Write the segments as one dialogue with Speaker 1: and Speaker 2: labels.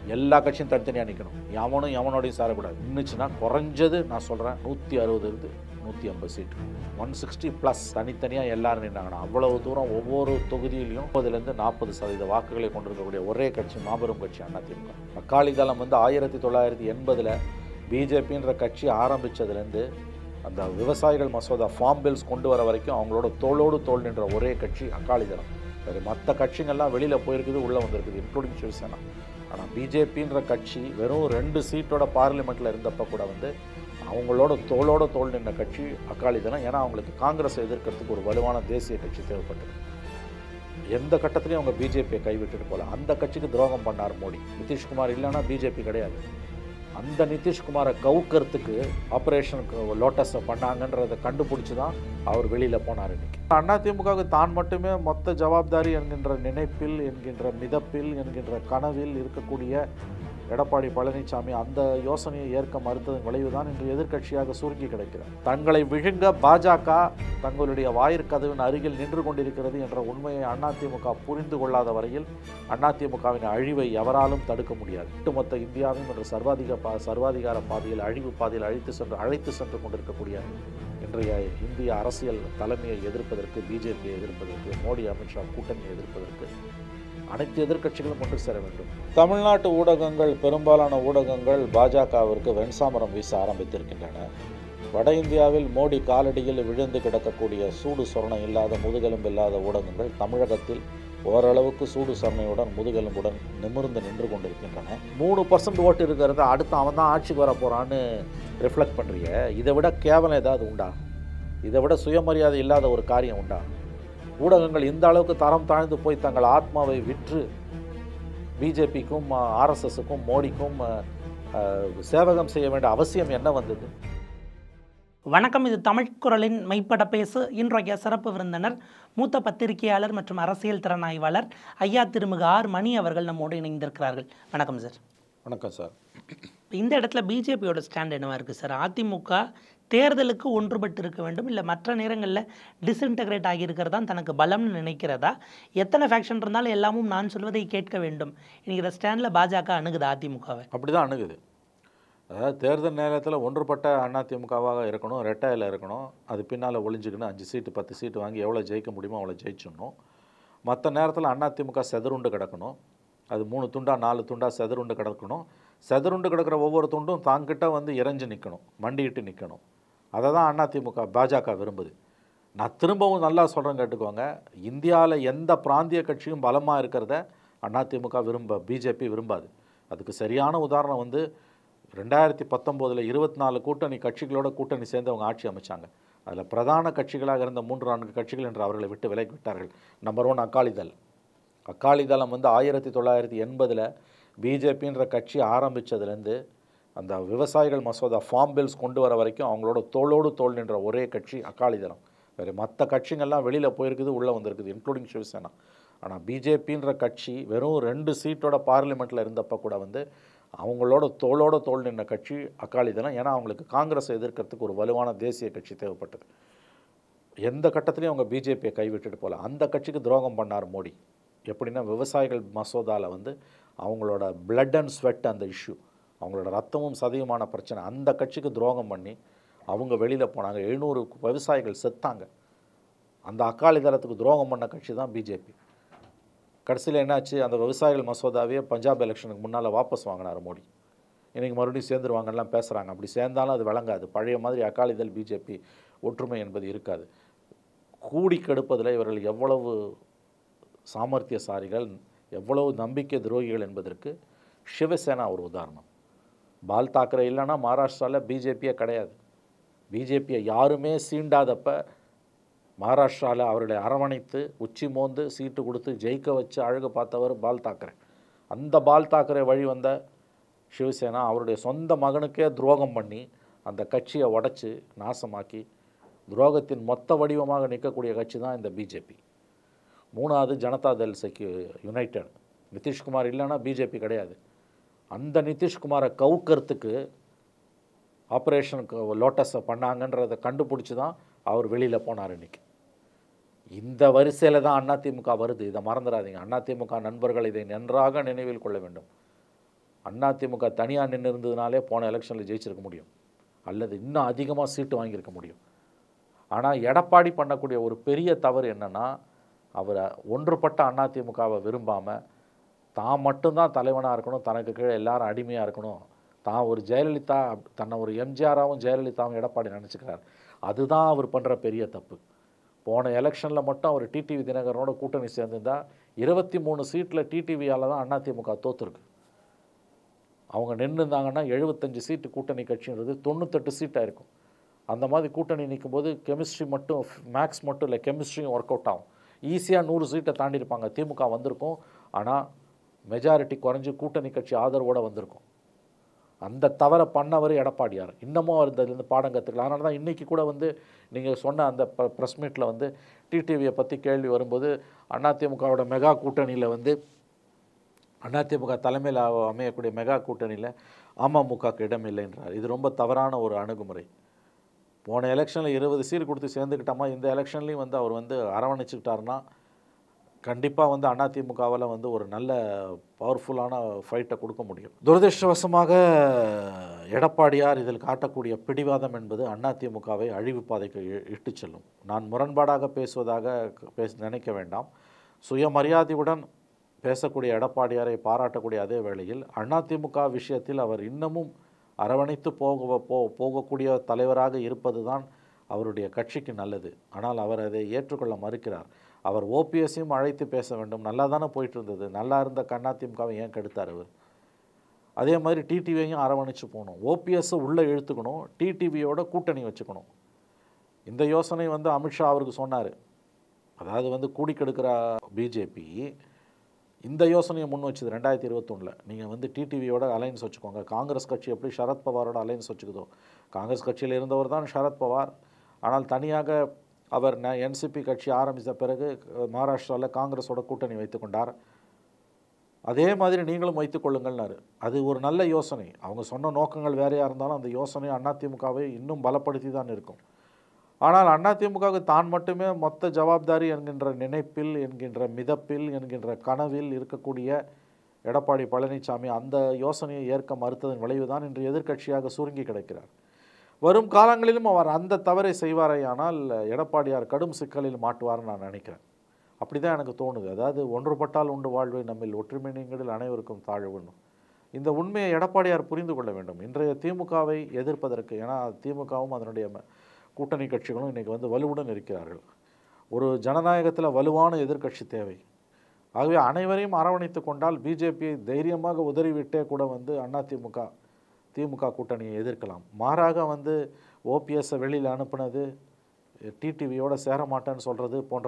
Speaker 1: எல்லா கட்சியும் தனித்தனியாக நிற்கணும் எவனும் எவனோடையும் சேரக்கூடாது நின்றுச்சுன்னா குறைஞ்சது நான் சொல்கிறேன் நூற்றி அறுபது இருந்து நூற்றி ஐம்பது சீட்டு ஒன் சிக்ஸ்டி ப்ளஸ் தனித்தனியாக எல்லாரும் நின்னாங்கன்னா அவ்வளவு தூரம் ஒவ்வொரு தொகுதியிலையும் முப்பதுலேருந்து நாற்பது சதவீத வாக்குகளை கொண்டிருக்கக்கூடிய ஒரே கட்சி மாபெரும் கட்சி அதிமுக அக்காலி தளம் வந்து ஆயிரத்தி தொள்ளாயிரத்தி எண்பதில் பிஜேபின்ற கட்சி ஆரம்பித்ததுலேருந்து அந்த விவசாயிகள் மசோதா ஃபார்ம் பில்ஸ் கொண்டு வர வரைக்கும் அவங்களோட தோளோடு தோல் நின்ற ஒரே கட்சி அக்காலி தளம் வேறு மற்ற கட்சிகள்லாம் வெளியில் போயிருக்குது உள்ளே வந்திருக்குது இன்க்ளூடிங் சிவசேனா ஆனால் பிஜேபின்ற கட்சி வெறும் ரெண்டு சீட்டோட பார்லிமெண்ட்டில் இருந்தப்போ கூட வந்து அவங்களோட தோளோட தோல் நின்ற கட்சி அக்காலி தளம் ஏன்னா அவங்களுக்கு காங்கிரஸை எதிர்க்கிறதுக்கு ஒரு வலுவான தேசிய கட்சி தேவைப்பட்டது எந்த கட்டத்திலையும் அவங்க பிஜேபியை கைவிட்டுட்டு போல அந்த கட்சிக்கு துரோகம் பண்ணார் மோடி நிதிஷ்குமார் இல்லைன்னா பிஜேபி கிடையாது அந்த நிதிஷ்குமாரை கவுக்கிறதுக்கு ஆப்ரேஷனுக்கு லோட்டஸை பண்ணாங்கன்றதை கண்டுபிடிச்சி தான் அவர் வெளியில் போனார் இன்னைக்கு அதிமுகவுக்கு தான் மட்டுமே மொத்த ஜவாப்தாரி என்கின்ற நினைப்பில் என்கின்ற மிதப்பில் என்கின்ற கனவில் இருக்கக்கூடிய எடப்பாடி பழனிசாமி அந்த யோசனையை ஏற்க மறுத்ததன் விளைவுதான் இன்று எதிர்க்கட்சியாக சுருங்கி கிடக்கிறார் தங்களை விழுங்க பாஜக தங்களுடைய வாயிற்கதவின் அருகில் நின்று கொண்டிருக்கிறது என்ற உண்மையை அதிமுக புரிந்து கொள்ளாத வரையில் அதிமுகவின் அழிவை எவராலும் தடுக்க முடியாது ஒட்டுமொத்த இந்தியாவையும் இன்று சர்வாதிக பா சர்வாதிகார பாதையில் அழிவு பாதையில் அழைத்து சென்று அழைத்து சென்று கொண்டிருக்கக்கூடிய இன்றைய இந்திய அரசியல் தலைமையை எதிர்ப்பதற்கு பிஜேபியை எதிர்ப்பதற்கு மோடி அமித்ஷா கூட்டணியை எதிர்ப்பதற்கு அனைத்து எதிர்க்கட்சிகளும் ஒன்று சேர வேண்டும் தமிழ்நாட்டு ஊடகங்கள் பெரும்பாலான ஊடகங்கள் பாஜகவிற்கு வெண்சாமரம் வீச ஆரம்பித்திருக்கின்றன வட இந்தியாவில் மோடி காலடியில் விழுந்து கிடக்கக்கூடிய சூடு சொரணம் இல்லாத முதுகெலும்பு இல்லாத ஊடகங்கள் தமிழகத்தில் ஓரளவுக்கு சூடு சொரணையுடன் முதுகெலும்புடன் நிமிர்ந்து நின்று கொண்டிருக்கின்றன மூணு பர்சன்ட் ஓட்டு இருக்கிறத அடுத்து அவன் தான் ஆட்சிக்கு வர போகிறான்னு ரிஃப்ளெக்ட் பண்ணுறிய இதை விட கேவலம் ஏதாவது உண்டா இதை விட சுயமரியாதை இல்லாத ஒரு காரியம் உண்டா ஊடகங்கள் இந்த அளவுக்கு தரம் தாழ்ந்து போய் தங்கள் ஆத்மாவை விற்று பிஜேபிக்கும் ஆர்எஸ்எஸுக்கும் மோடிக்கும் அஹ், அஹ், சேவகம் செய்ய வேண்டிய அவசியம் என்ன வந்தது
Speaker 2: வணக்கம் இது தமிழ் குரலின் மெய்ப்பட பேசு இன்றைய சிறப்பு விருந்தினர் மூத்த பத்திரிகையாளர் மற்றும் அரசியல் திறனாய்வாளர் ஐயா திருமிக ஆர் மணி அவர்கள் நம்மோடு இணைந்திருக்கிறார்கள் வணக்கம் சார்
Speaker 1: வணக்கம் சார்
Speaker 2: இந்த இடத்துல பிஜேபியோட ஸ்டாண்ட் என்னவா இருக்குது சார் அதிமுக தேர்தலுக்கு ஒன்றுபட்டு இருக்க வேண்டும் இல்லை மற்ற நேரங்களில் டிஸ்இன்டகிரேட் ஆகியிருக்கிறது தான் தனக்கு பலம்னு நினைக்கிறதா எத்தனை ஃபேக்ஷன் இருந்தாலும் எல்லாமும் நான் சொல்வதை கேட்க வேண்டும் என்கிற ஸ்டாண்டில் பாஜக அணுகுது அதிமுகவை
Speaker 1: அப்படி தான் அணுகுது அதாவது தேர்தல் நேரத்தில் ஒன்றுபட்ட அதிமுகவாக இருக்கணும் ரெட்டையில் இருக்கணும் அது பின்னால் ஒளிஞ்சுக்கணும் அஞ்சு சீட்டு பத்து சீட்டு வாங்கி எவ்வளோ ஜெயிக்க முடியுமோ அவ்வளோ ஜெயிச்சிடணும் மற்ற நேரத்தில் அதிமுக செதறுண்டு கிடக்கணும் அது மூணு துண்டா நாலு துண்டா செதறுண்டு கிடக்கணும் செதறுண்டு கிடக்கிற ஒவ்வொரு துண்டும் தாங்கிட்ட வந்து இறைஞ்சு நிற்கணும் மண்டியிட்டு நிற்கணும் அதை தான் அதிமுக பாஜக விரும்புது நான் திரும்பவும் நல்லா சொல்கிறேன் கேட்டுக்கோங்க இந்தியாவில் எந்த பிராந்திய கட்சியும் பலமாக இருக்கிறத அதிமுக விரும்ப பிஜேபி விரும்பாது அதுக்கு சரியான உதாரணம் வந்து ரெண்டாயிரத்தி பத்தொம்போதில் இருபத்தி நாலு கூட்டணி கட்சிகளோட கூட்டணி சேர்ந்து அவங்க ஆட்சி அமைச்சாங்க அதில் பிரதான கட்சிகளாக இருந்த மூன்று நான்கு கட்சிகள் என்று அவர்களை விட்டு விலகி விட்டார்கள் நம்பர் ஒன் அகாலிதள் அகாலிதளம் வந்து ஆயிரத்தி தொள்ளாயிரத்தி எண்பதில் பிஜேபின்ற கட்சி ஆரம்பித்ததுலேருந்து அந்த விவசாயிகள் மசோதா ஃபார்ம் பில்ஸ் கொண்டு வர வரைக்கும் அவங்களோட தோளோடு தோல் நின்ற ஒரே கட்சி அகாலிதளம் வேறு மற்ற கட்சிகள்லாம் வெளியில் போயிருக்குது உள்ளே வந்திருக்குது இன்க்ளூடிங் சிவசேனா ஆனால் பிஜேபின்ற கட்சி வெறும் ரெண்டு சீட்டோட பார்லிமெண்ட்டில் இருந்தப்போ கூட வந்து அவங்களோட தோளோட தோல் நின்ற கட்சி அகாலிதளம் ஏன்னா அவங்களுக்கு காங்கிரஸை எதிர்க்கிறதுக்கு ஒரு வலுவான தேசிய கட்சி தேவைப்பட்டது எந்த கட்டத்திலையும் அவங்க பிஜேபியை கைவிட்டுட்டு போகல அந்த கட்சிக்கு துரோகம் பண்ணார் மோடி எப்படின்னா விவசாயிகள் மசோதாவில் வந்து அவங்களோட பிளட் அண்ட் ஸ்வெட் அந்த இஷ்யூ அவங்களோட ரத்தமும் சதையுமான பிரச்சனை அந்த கட்சிக்கு துரோகம் பண்ணி அவங்க வெளியில் போனாங்க எழுநூறு விவசாயிகள் செத்தாங்க அந்த அக்காலி தளத்துக்கு துரோகம் பண்ண கட்சி தான் பிஜேபி கடைசியில் என்னாச்சு அந்த விவசாயிகள் மசோதாவே பஞ்சாப் எலெக்ஷனுக்கு முன்னால் வாபஸ் வாங்கினார் மோடி இன்றைக்கி மறுபடியும் சேர்ந்துருவாங்கலாம் பேசுகிறாங்க அப்படி சேர்ந்தாலும் அது விளங்காது பழைய மாதிரி அகாலிதள் பிஜேபி ஒற்றுமை என்பது இருக்காது கூடி கெடுப்பதில் இவர்கள் எவ்வளவு சாமர்த்தியசாலிகள் எவ்வளவு நம்பிக்கை துரோகிகள் என்பதற்கு சிவசேனா ஒரு உதாரணம் பால் தாக்கரே இல்லைன்னா மகாராஷ்டிராவில் பிஜேபியே கிடையாது பிஜேபியை யாருமே சீண்டாதப்ப மகாராஷ்டிராவில் அவர்களை அரவணைத்து உச்சி மோந்து சீட்டு கொடுத்து ஜெயிக்க வச்சு அழகு பார்த்தவர் பால் தாக்கரே அந்த பால் தாக்கரே வழி வந்த சிவசேனா அவருடைய சொந்த மகனுக்கே துரோகம் பண்ணி அந்த கட்சியை உடைச்சி நாசமாக்கி துரோகத்தின் மொத்த வடிவமாக நிற்கக்கூடிய கட்சி தான் இந்த பிஜேபி மூணாவது ஜனதாதள் செக்யூ யுனைடெட் நிதிஷ்குமார் இல்லைன்னா பிஜேபி கிடையாது அந்த நிதிஷ்குமாரை கவுக்கிறதுக்கு ஆப்ரேஷனுக்கு லோட்டஸை பண்ணாங்கன்றதை கண்டுபிடிச்சி தான் அவர் வெளியில் போனார் இன்னைக்கு இந்த வரிசையில் தான் அதிமுக வருது இதை மறந்துடாதீங்க அதிமுக நண்பர்கள் இதை நன்றாக நினைவில் கொள்ள வேண்டும் அதிமுக தனியாக நின்று இருந்ததுனாலே போன எலெக்ஷனில் ஜெயிச்சிருக்க முடியும் அல்லது இன்னும் அதிகமாக சீட்டு வாங்கியிருக்க முடியும் ஆனால் எடப்பாடி பண்ணக்கூடிய ஒரு பெரிய தவறு என்னன்னா அவர் ஒன்றுபட்ட அதிமுகவை விரும்பாமல் தான் மட்டும்தான் தலைவனாக இருக்கணும் தனக்கு கீழே எல்லாரும் அடிமையாக இருக்கணும் தான் ஒரு ஜெயலலிதா தன்னை ஒரு எம்ஜிஆராகவும் ஜெயலலிதாவும் எடப்பாடி நினச்சிக்கிறார் அதுதான் அவர் பண்ணுற பெரிய தப்பு போன எலெக்ஷனில் மட்டும் அவர் டிடிவி தினகரனோட கூட்டணி சேர்ந்திருந்தா இருபத்தி மூணு சீட்டில் டிடிவியால் தான் அதிமுக தோத்துருக்கு அவங்க நின்றுருந்தாங்கன்னா எழுபத்தஞ்சு சீட்டு கூட்டணி கட்சின்றது தொண்ணூத்தெட்டு சீட்டாக இருக்கும் அந்த மாதிரி கூட்டணி நிற்கும்போது கெமிஸ்ட்ரி மட்டும் மேக்ஸ் மட்டும் இல்லை கெமிஸ்ட்ரியும் ஒர்க் அவுட் ஆகும் ஈஸியாக நூறு சீட்டை தாண்டி இருப்பாங்க திமுக வந்திருக்கும் ஆனால் மெஜாரிட்டி குறைஞ்சு கூட்டணி கட்சி ஆதரவோடு வந்திருக்கும் அந்த தவறை பண்ணவர் எடப்பாடியார் இன்னமும் அவர் இதுலேருந்து பாடம் கற்றுக்கலாம் அதனால தான் இன்றைக்கி கூட வந்து நீங்கள் சொன்ன அந்த ப்ரெஸ் மீட்டில் வந்து டிடிவியை பற்றி கேள்வி வரும்போது அதிமுகவோட மெகா கூட்டணியில் வந்து அதிமுக தலைமையில் அமையக்கூடிய மெகா கூட்டணியில் அமமுகக்கு இடம் இல்லைன்றார் இது ரொம்ப தவறான ஒரு அணுகுமுறை போன எலெக்ஷனில் இருபது சீட் கொடுத்து சேர்ந்துக்கிட்டோமா இந்த எலெக்ஷன்லேயும் வந்து அவர் வந்து அரவணைச்சிக்கிட்டாருன்னா கண்டிப்பாக வந்து அதிமுகவில் வந்து ஒரு நல்ல பவர்ஃபுல்லான ஃபைட்டை கொடுக்க முடியும் துரதிருஷ்டவசமாக எடப்பாடியார் இதில் காட்டக்கூடிய பிடிவாதம் என்பது அதிமுகவை அழிவு பாதைக்கு இ- இட்டுச் செல்லும் நான் முரண்பாடாக பேசுவதாக பேச நினைக்க வேண்டாம் சுயமரியாதையுடன் பேசக்கூடிய எடப்பாடியாரை பாராட்டக்கூடிய அதே வேளையில் அதிமுக விஷயத்தில் அவர் இன்னமும் அரவணைத்து போக போ போகக்கூடிய தலைவராக இருப்பது தான் அவருடைய கட்சிக்கு நல்லது ஆனால் அவர் அதை ஏற்றுக்கொள்ள மறுக்கிறார் அவர் ஓபிஎஸ்ஸையும் அழைத்து பேச வேண்டும் நல்லா தானே போயிட்டு இருந்தது நல்லா இருந்த அதிமுகவை ஏன் கெடுத்தார் அவர் அதே மாதிரி டிடிவியையும் அரவணைச்சு போகணும் ஓபிஎஸ்ஸை உள்ளே இழுத்துக்கணும் டிடிவியோட கூட்டணி வச்சுக்கணும் இந்த யோசனை வந்து அமித்ஷா அவருக்கு சொன்னார் அதாவது வந்து கூடி கெடுக்கிற பிஜேபி இந்த யோசனையை முன் வச்சது ரெண்டாயிரத்தி இருபத்தொன்னில் நீங்கள் வந்து டிடிவியோட அலைன்ஸ் வச்சுக்கோங்க காங்கிரஸ் கட்சி எப்படி சரத் பவாரோட அலைன்ஸ் வச்சுக்குதோ காங்கிரஸ் கட்சியில் இருந்தவர் தான் சரத் பவார் ஆனால் தனியாக அவர் ந என்சிபி கட்சி ஆரம்பித்த பிறகு மகாராஷ்டிராவில் காங்கிரஸோட கூட்டணி வைத்துக்கொண்டார் அதே மாதிரி நீங்களும் வைத்துக் கொள்ளுங்கள்னாரு அது ஒரு நல்ல யோசனை அவங்க சொன்ன நோக்கங்கள் வேறையாக இருந்தாலும் அந்த யோசனை அதிமுகவை இன்னும் பலப்படுத்தி தான் இருக்கும் ஆனால் அதிமுகவுக்கு தான் மட்டுமே மொத்த ஜவாப்தாரி என்கின்ற நினைப்பில் என்கின்ற மிதப்பில் என்கின்ற கனவில் இருக்கக்கூடிய எடப்பாடி பழனிசாமி அந்த யோசனையை ஏற்க மறுத்ததன் விளைவுதான் இன்று எதிர்க்கட்சியாக சுருங்கி கிடக்கிறார் வரும் காலங்களிலும் அவர் அந்த தவறை செய்வாரேயானால் எடப்பாடியார் கடும் சிக்கலில் மாட்டுவார்னு நான் நினைக்கிறேன் அப்படி தான் எனக்கு தோணுது அதாவது ஒன்றுபட்டால் உண்டு வாழ்வை நம்மில் ஒற்றுமை நீங்களில் அனைவருக்கும் தாழ்வுன்னு இந்த உண்மையை எடப்பாடியார் புரிந்து கொள்ள வேண்டும் இன்றைய திமுகவை எதிர்ப்பதற்கு ஏன்னா திமுகவும் அதனுடைய ம- கூட்டணி கட்சிகளும் இன்றைக்கி வந்து வலுவுடன் இருக்கிறார்கள் ஒரு ஜனநாயகத்தில் வலுவான எதிர்க்கட்சி தேவை ஆகவே அனைவரையும் அரவணைத்து கொண்டால் பிஜேபியை தைரியமாக உதறிவிட்டே கூட வந்து அதிமுக திமுக கூட்டணியை எதிர்க்கலாம் மாறாக வந்து ஓபிஎஸ்ஸை வெளியில் அனுப்புனது டிடிவியோட சேர மாட்டேன்னு சொல்கிறது போன்ற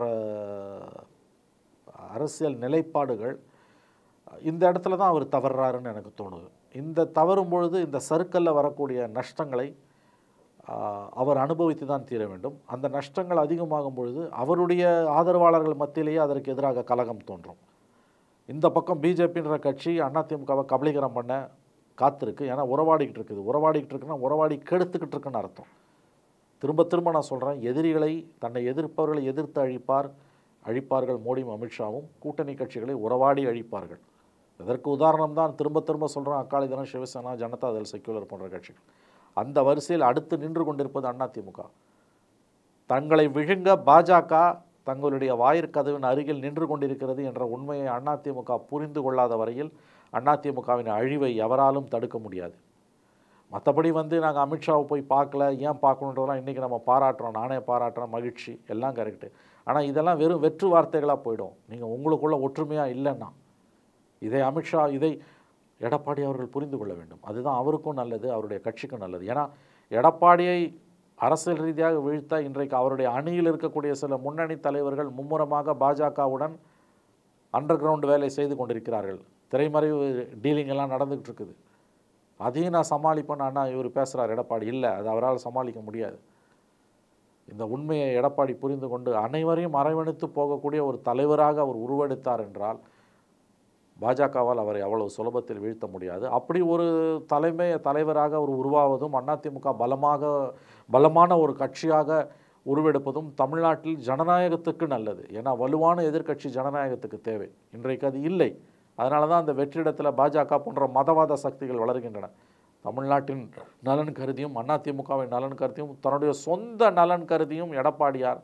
Speaker 1: அரசியல் நிலைப்பாடுகள் இந்த இடத்துல தான் அவர் தவறுறாருன்னு எனக்கு தோணுது இந்த தவறும் பொழுது இந்த சர்க்கிளில் வரக்கூடிய நஷ்டங்களை ஆஹ், அவர் அனுபவித்து தான் தீர வேண்டும் அந்த நஷ்டங்கள் அதிகமாகும் பொழுது அவருடைய ஆதரவாளர்கள் மத்தியிலேயே அதற்கு எதிராக கலகம் தோன்றும் இந்த பக்கம் பிஜேபின்ற கட்சி அதிமுகவை கபலீகரம் பண்ண காத்திருக்கு ஏன்னா உறவாடிக்கிட்டு இருக்குது உறவாடிக்கிட்டு இருக்குன்னா உறவாடி கெடுத்துக்கிட்டு இருக்குன்னு அர்த்தம் திரும்ப திரும்ப நான் சொல்கிறேன் எதிரிகளை தன்னை எதிர்ப்பவர்களை எதிர்த்து அழிப்பார் அழிப்பார்கள் மோடியும் அமித்ஷாவும் கூட்டணி கட்சிகளை உறவாடி அழிப்பார்கள் இதற்கு உதாரணம் தான் திரும்ப திரும்ப சொல்கிறேன் அக்காலிதனம் சிவசேனா ஜனதாதள் செக்யூலர் போன்ற கட்சிகள் அந்த வரிசையில் அடுத்து நின்று கொண்டிருப்பது அதிமுக தங்களை விழுங்க பாஜக தங்களுடைய வாயிற்கதவின் அருகில் நின்று கொண்டிருக்கிறது என்ற உண்மையை அதிமுக புரிந்து கொள்ளாத வரையில் அதிமுகவின் அழிவை எவராலும் தடுக்க முடியாது மற்றபடி வந்து நாங்கள் அமித்ஷாவை போய் பார்க்கல ஏன் பார்க்கணுன்றதெல்லாம் இன்றைக்கி நம்ம பாராட்டுறோம் நானே பாராட்டுறேன் மகிழ்ச்சி எல்லாம் கரெக்டு ஆனால் இதெல்லாம் வெறும் வெற்று வார்த்தைகளாக போயிடும் நீங்கள் உங்களுக்குள்ள ஒற்றுமையாக இல்லைன்னா இதை அமித்ஷா இதை எடப்பாடி அவர்கள் புரிந்து கொள்ள வேண்டும் அதுதான் அவருக்கும் நல்லது அவருடைய கட்சிக்கும் நல்லது ஏன்னா எடப்பாடியை அரசியல் ரீதியாக வீழ்த்த இன்றைக்கு அவருடைய அணியில் இருக்கக்கூடிய சில முன்னணி தலைவர்கள் மும்முரமாக பாஜகவுடன் அண்டர் கிரவுண்ட் வேலை செய்து கொண்டிருக்கிறார்கள் திரைமறைவு டீலிங் எல்லாம் நடந்துகிட்டு இருக்குது அதையும் நான் சமாளிப்பேன் அண்ணா இவர் பேசுகிறார் எடப்பாடி இல்லை அது அவரால் சமாளிக்க முடியாது இந்த உண்மையை எடப்பாடி புரிந்து கொண்டு அனைவரையும் அரவணைத்து போகக்கூடிய ஒரு தலைவராக அவர் உருவெடுத்தார் என்றால் பாஜகவால் அவரை அவ்வளவு சுலபத்தில் வீழ்த்த முடியாது அப்படி ஒரு தலைமை தலைவராக அவர் உருவாவதும் அதிமுக பலமாக பலமான ஒரு கட்சியாக உருவெடுப்பதும் தமிழ்நாட்டில் ஜனநாயகத்துக்கு நல்லது ஏன்னா வலுவான எதிர்க்கட்சி ஜனநாயகத்துக்கு தேவை இன்றைக்கு அது இல்லை அதனால தான் அந்த வெற்றிடத்தில் பாஜக போன்ற மதவாத சக்திகள் வளர்கின்றன தமிழ்நாட்டின் நலன் கருதியும் அதிமுகவின் நலன் கருதியும் தன்னுடைய சொந்த நலன் கருதியும் எடப்பாடியார்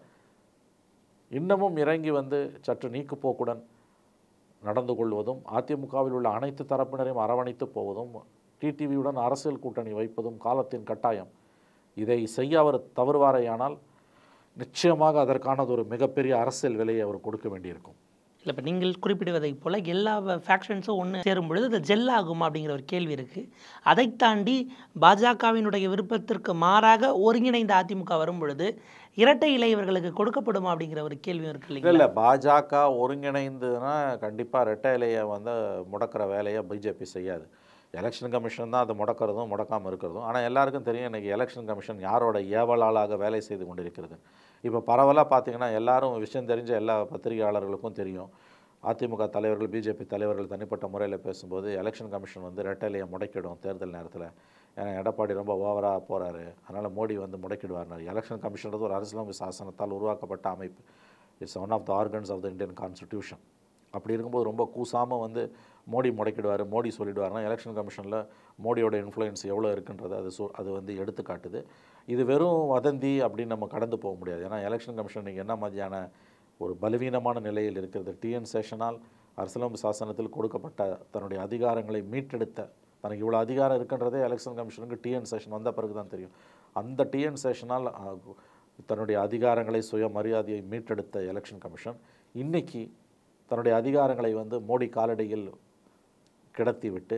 Speaker 1: இன்னமும் இறங்கி வந்து சற்று நீக்குப்போக்குடன் நடந்து கொள்வதும் அதிமுகவில் உள்ள அனைத்து தரப்பினரையும் அரவணைத்து போவதும் டிடிவியுடன் அரசியல் கூட்டணி வைப்பதும் காலத்தின் கட்டாயம் இதை செய்ய அவர் தவறுவாரேயானால் நிச்சயமாக அதற்கானது ஒரு மிகப்பெரிய அரசியல் விலையை அவர் கொடுக்க வேண்டியிருக்கும்
Speaker 2: இல்லை இப்போ நீங்கள் குறிப்பிடுவதைப் போல எல்லா ஃபேக்ஷன்ஸும் ஒன்று சேரும் பொழுது அது ஜெல் ஆகுமா அப்படிங்கிற ஒரு கேள்வி இருக்குது அதை தாண்டி பாஜகவினுடைய விருப்பத்திற்கு மாறாக ஒருங்கிணைந்த அதிமுக வரும் பொழுது இரட்டை இலை இவர்களுக்கு கொடுக்கப்படுமா அப்படிங்கிற ஒரு கேள்வியும் இருக்கு
Speaker 1: இல்லை
Speaker 2: இல்லைங்களா
Speaker 1: இல்லை பாஜக ஒருங்கிணைந்துன்னா கண்டிப்பாக ரெட்டை இலையை வந்து முடக்கிற வேலையை பிஜேபி செய்யாது எலெக்ஷன் கமிஷன் தான் அதை முடக்கிறதும் முடக்காமல் இருக்கிறதும் ஆனால் எல்லாருக்கும் தெரியும் இன்றைக்கி எலெக்ஷன் கமிஷன் யாரோட ஏவலாளாக வேலை செய்து கொண்டிருக்கிறது இப்போ பரவலாக பார்த்தீங்கன்னா எல்லாரும் விஷயம் தெரிஞ்ச எல்லா பத்திரிகையாளர்களுக்கும் தெரியும் அதிமுக தலைவர்கள் பிஜேபி தலைவர்கள் தனிப்பட்ட முறையில் பேசும்போது எலெக்ஷன் கமிஷன் வந்து ரெட்டை இலையை முடக்கிடும் தேர்தல் நேரத்தில் ஏன்னா எடப்பாடி ரொம்ப ஓவராக போகிறாரு அதனால் மோடி வந்து முடக்கிடுவார்னாரு எலெக்ஷன் கமிஷன்றது ஒரு அரசியலமைப்பு சாசனத்தால் உருவாக்கப்பட்ட அமைப்பு it's one of the organs of the Indian constitution அப்படி இருக்கும்போது ரொம்ப கூசாமல் வந்து மோடி முடக்கிடுவார் மோடி சொல்லிடுவார்னா எலெக்ஷன் கமிஷனில் மோடியோட இன்ஃப்ளூயன்ஸ் எவ்வளோ இருக்குன்றது அது சொ அது வந்து எடுத்து காட்டுது இது வெறும் வதந்தி அப்படின்னு நம்ம கடந்து போக முடியாது ஏன்னா எலெக்ஷன் கமிஷன் நீங்கள் என்ன மாதிரியான ஒரு பலவீனமான நிலையில் இருக்கிறது டிஎன் சேஷனால் அரசியலமைப்பு சாசனத்தில் கொடுக்கப்பட்ட தன்னுடைய அதிகாரங்களை மீட்டெடுத்த தனக்கு இவ்வளோ அதிகாரம் இருக்குன்றதே எலெக்ஷன் கமிஷனுக்கு டிஎன் சேஷன் வந்த பிறகு தான் தெரியும் அந்த டிஎன் சேஷனால் தன்னுடைய அதிகாரங்களை சுயமரியாதையை மீட்டெடுத்த எலெக்ஷன் கமிஷன் இன்னைக்கு தன்னுடைய அதிகாரங்களை வந்து மோடி காலடியில் கிடத்தி விட்டு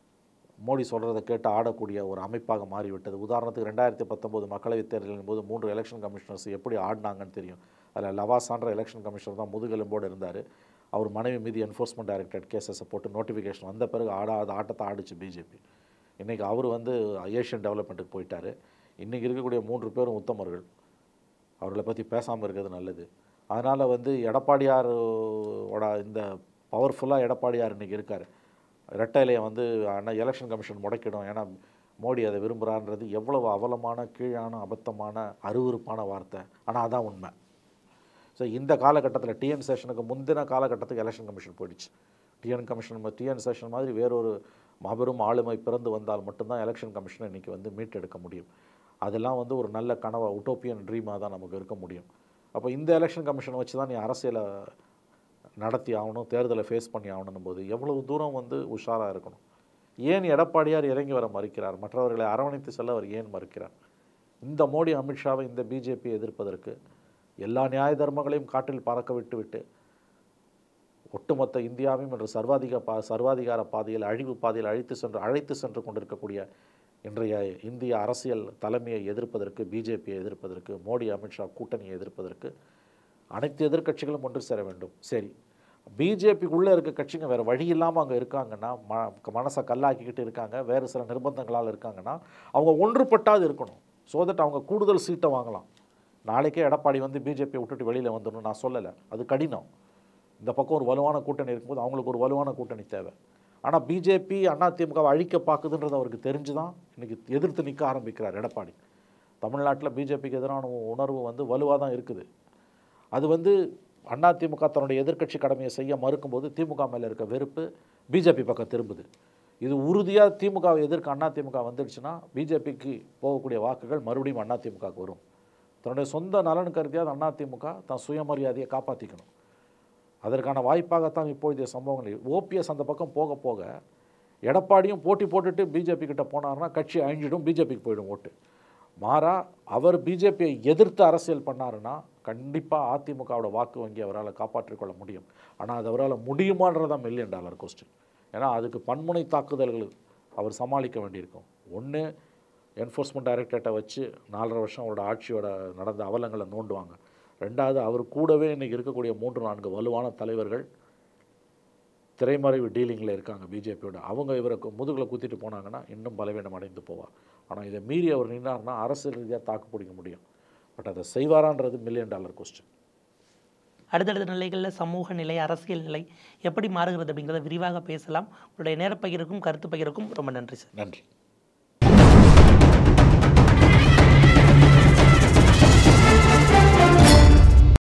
Speaker 1: மோடி சொல்கிறத கேட்டு ஆடக்கூடிய ஒரு அமைப்பாக மாறிவிட்டது உதாரணத்துக்கு ரெண்டாயிரத்தி பத்தொம்போது மக்களவைத் தேர்தலின் போது மூன்று எலெக்ஷன் கமிஷனர்ஸ் எப்படி ஆடினாங்கன்னு தெரியும் அதில் லவாசான்ற எலெக்ஷன் கமிஷனர் தான் முதுகெலும்போடு இருந்தார் அவர் மனைவி மீது என்ஃபோர்ஸ்மெண்ட் டைரக்டரேட் கேசஸை போட்டு நோட்டிஃபிகேஷன் வந்த பிறகு ஆடாத ஆட்டத்தை ஆடிச்சு பிஜேபி இன்றைக்கி அவர் வந்து ஏஷியன் டெவலப்மெண்ட்டுக்கு போயிட்டார் இன்றைக்கி இருக்கக்கூடிய மூன்று பேரும் உத்தமர்கள் அவர்களை பற்றி பேசாமல் இருக்கிறது நல்லது அதனால் வந்து எடப்பாடியாரோட இந்த பவர்ஃபுல்லாக எடப்பாடியார் இன்றைக்கி இருக்கார் ரெட்டை இலையை வந்து ஆனால் எலெக்ஷன் கமிஷன் முடக்கிடும் ஏன்னா மோடி அதை விரும்புகிறான்றது எவ்வளவு அவலமான கீழான அபத்தமான அருவருப்பான வார்த்தை ஆனால் அதான் உண்மை ஸோ இந்த காலகட்டத்தில் டிஎன் சேஷனுக்கு முந்தின காலகட்டத்துக்கு எலெக்ஷன் கமிஷன் போயிடுச்சு டிஎன் கமிஷன் டிஎன் சேஷன் மாதிரி வேறொரு மாபெரும் ஆளுமை பிறந்து வந்தால் மட்டும்தான் எலெக்ஷன் கமிஷனை இன்றைக்கி வந்து மீட்டெடுக்க முடியும் அதெல்லாம் வந்து ஒரு நல்ல கனவா உட்டோப்பியன் ட்ரீமாக தான் நமக்கு இருக்க முடியும் அப்போ இந்த எலெக்ஷன் கமிஷனை வச்சு தான் நீ அரசியலை நடத்தி ஆகணும் தேர்தலை ஃபேஸ் பண்ணி ஆகணும் போது எவ்வளவு தூரம் வந்து உஷாராக இருக்கணும் ஏன் எடப்பாடியார் இறங்கி வர மறுக்கிறார் மற்றவர்களை அரவணைத்து செல்ல அவர் ஏன் மறுக்கிறார் இந்த மோடி அமித்ஷாவை இந்த பிஜேபி எதிர்ப்பதற்கு எல்லா நியாய தர்மங்களையும் காட்டில் பறக்க விட்டு விட்டு ஒட்டுமொத்த இந்தியாவையும் இன்று சர்வாதிக பா சர்வாதிகார பாதையில் அழிவு பாதையில் அழைத்து சென்று அழைத்து சென்று கொண்டிருக்கக்கூடிய இன்றைய இந்திய அரசியல் தலைமையை எதிர்ப்பதற்கு பிஜேபியை எதிர்ப்பதற்கு மோடி அமித்ஷா கூட்டணியை எதிர்ப்பதற்கு அனைத்து எதிர்க்கட்சிகளும் ஒன்று சேர வேண்டும் சரி பிஜேபிக்குள்ளே இருக்க கட்சிங்க வேறு வழி இல்லாமல் அங்கே இருக்காங்கன்னா ம மனசை கல்லாக்கிக்கிட்டு இருக்காங்க வேறு சில நிர்பந்தங்களால் இருக்காங்கன்னா அவங்க ஒன்றுபட்டாது இருக்கணும் ஸோ தட் அவங்க கூடுதல் சீட்டை வாங்கலாம் நாளைக்கே எடப்பாடி வந்து பிஜேபியை விட்டுட்டு வெளியில் வந்துடணும் நான் சொல்லலை அது கடினம் இந்த பக்கம் ஒரு வலுவான கூட்டணி இருக்கும்போது அவங்களுக்கு ஒரு வலுவான கூட்டணி தேவை ஆனால் பிஜேபி அதிமுகவை அழிக்க பார்க்குதுன்றது அவருக்கு தெரிஞ்சு தான் இன்றைக்கி எதிர்த்து நிற்க ஆரம்பிக்கிறார் எடப்பாடி தமிழ்நாட்டில் பிஜேபிக்கு எதிரான உணர்வு வந்து வலுவாக தான் இருக்குது அது வந்து அதிமுக தன்னுடைய எதிர்க்கட்சி கடமையை செய்ய மறுக்கும்போது திமுக மேலே இருக்க வெறுப்பு பிஜேபி பக்கம் திரும்புது இது உறுதியாக திமுகவை எதிர்க்க அதிமுக வந்துடுச்சுன்னா பிஜேபிக்கு போகக்கூடிய வாக்குகள் மறுபடியும் அதிமுகவுக்கு வரும் தன்னுடைய சொந்த நலன் கருதியாவது அதிமுக தன் சுயமரியாதையை காப்பாற்றிக்கணும் அதற்கான வாய்ப்பாகத்தான் இப்பொழுதைய சம்பவங்கள் ஓபிஎஸ் அந்த பக்கம் போக போக எடப்பாடியும் போட்டி போட்டுட்டு பிஜேபி கிட்ட போனார்னா கட்சி அழிஞ்சிடும் பிஜேபிக்கு போயிடும் ஓட்டு மாறா அவர் பிஜேபியை எதிர்த்து அரசியல் பண்ணாருன்னா கண்டிப்பாக அதிமுகவோட வாக்கு வங்கி அவரால் காப்பாற்றிக் கொள்ள முடியும் ஆனால் அது அவரால் முடியுமான்றதான் மில்லியன் டாலர் கொஸ்டின் ஏன்னா அதுக்கு பன்முனை தாக்குதல்கள் அவர் சமாளிக்க வேண்டியிருக்கும் ஒன்று என்ஃபோர்ஸ்மெண்ட் டைரக்டரேட்டை வச்சு நாலரை வருஷம் அவரோட ஆட்சியோட நடந்த அவலங்களை நோண்டுவாங்க ரெண்டாவது அவர் கூடவே இன்றைக்கி இருக்கக்கூடிய மூன்று நான்கு வலுவான தலைவர்கள் திரைமறைவு டீலிங்கில் இருக்காங்க பிஜேபியோட அவங்க இவரை முதுகில் குத்திட்டு போனாங்கன்னா இன்னும் பலவீனம் அடைந்து போவார் ஆனால் இதை மீறி அவர் நின்னார்னா அரசியல் ரீதியாக தாக்கு பிடிக்க முடியும் பட் அதை செய்வாரான்றது மில்லியன் டாலர் கொஸ்டின்
Speaker 2: அடுத்தடுத்த நிலைகளில் சமூக நிலை அரசியல் நிலை எப்படி மாறுகிறது அப்படிங்கிறத விரிவாக பேசலாம் உங்களுடைய நேரப்பகிருக்கும் கருத்து பகிர்க்கும் ரொம்ப நன்றி சார்
Speaker 1: நன்றி